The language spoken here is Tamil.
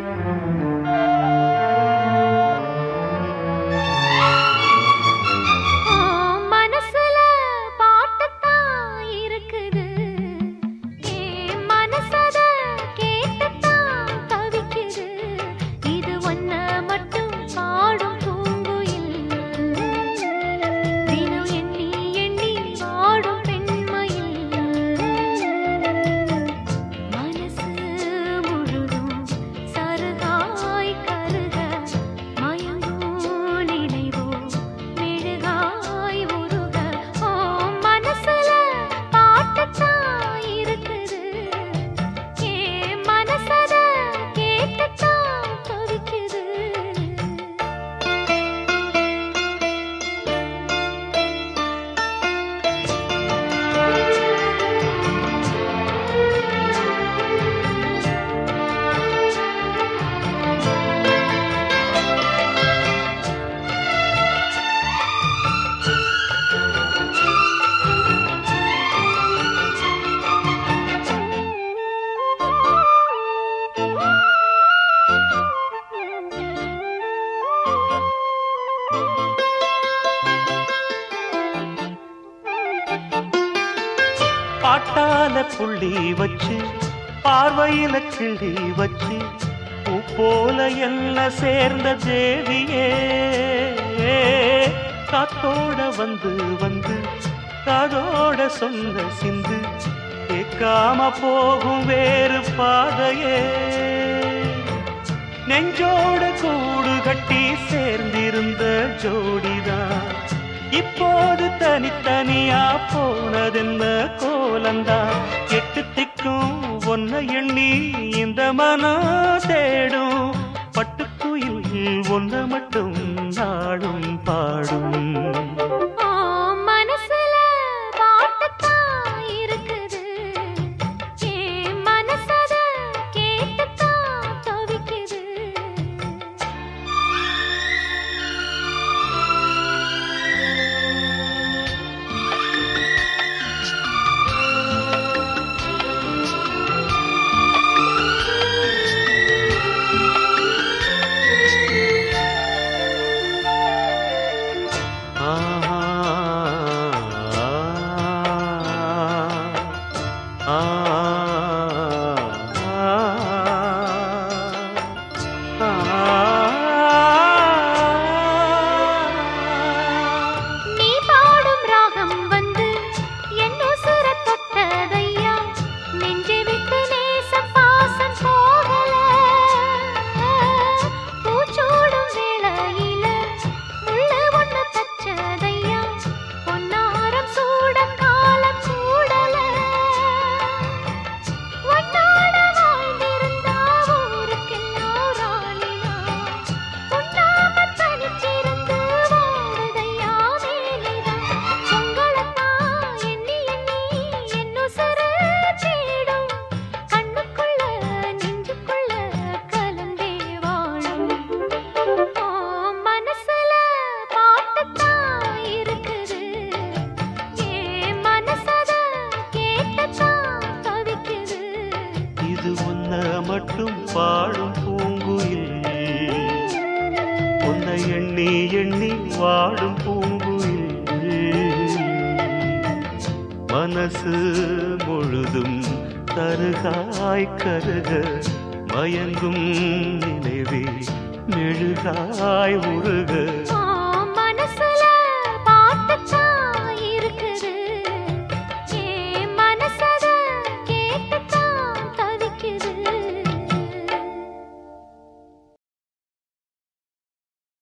ஆ, மனசுல பாட்டுத்தான் இருக்குது ஏன் மனசத கேட்டுத்தான் தவிக்குது இது ஒன்ன மட்டும் பாடும் பூங்குயில் தினம் எண்ணி எண்ணி வாடும் பெண்மயில் மனசு முழுதும் சருகாய் கருக மயங்கும் நினைவோ மெழுகாய் உருக ஓ மனசுல பாட்டுத்தான் இருக்குது ஏ மனசத கேட்டுத்தான் தவிக்குது பாட்டால புள்ளி வச்சு பார்வையில கிள்ளி வச்சு பூ போல எல்லாம் சேர்ந்த தேவியே காத்தோட வந்து வந்து காதோட சொன்ன சிந்து கேட்காம போகும் வேறு பாதையே நெஞ்சோட கூடு கட்டி சேர்ந்திருந்த ஜோடிதான் இப்போது தனித்தனியா போனதென்ன கோலந்தா எட்டு திக்கும் ஒன்ன எண்ணி இந்த மனம் தேடும் பட்டுக்குயில் ஒன்ன மட்டும் நாடும் பாடும் ஆ மனசுல பாட்டுத்தான் இருக்குது ஏ மனசத கேட்டுத்தான் தவிக்குது நீ பாடும் ராகம் வந்து என் உசுர தொட்டதையா நெஞ்சை விட்டு நேசம் பாசம் போகல பூச்சூடும் வேளையில முள்ளு ஒண்ணு தச்சதையா பொன்னாரம் சூட காலம் கூடல உன்னோட வாழ்ந்திருந்தா ஊருக்கெல்லாம் ராணினா உண்ணாம தனிச்சிருந்து வாழுதையா வேலைதான் உங்களைத்தான் எண்ணி எண்ணி என் உசுரு தேடும் கண்ணுக்குள்ள நெஞ்சுக்குள்ள கலந்தே வாழும் ஓ மனசுல பாட்டுத்தான் இருக்குது ஏ மனசத கேட்டுத்தான் தவிக்குது இது ஒன்ன மட்டும் பாடும் பூங்குயில் உன்னை எண்ணி எண்ணி வாடும் பூங்குயில் மனசு முழுதும் தருகாய் கருக மயங்கும் நினைவே மெழுகாய் உருக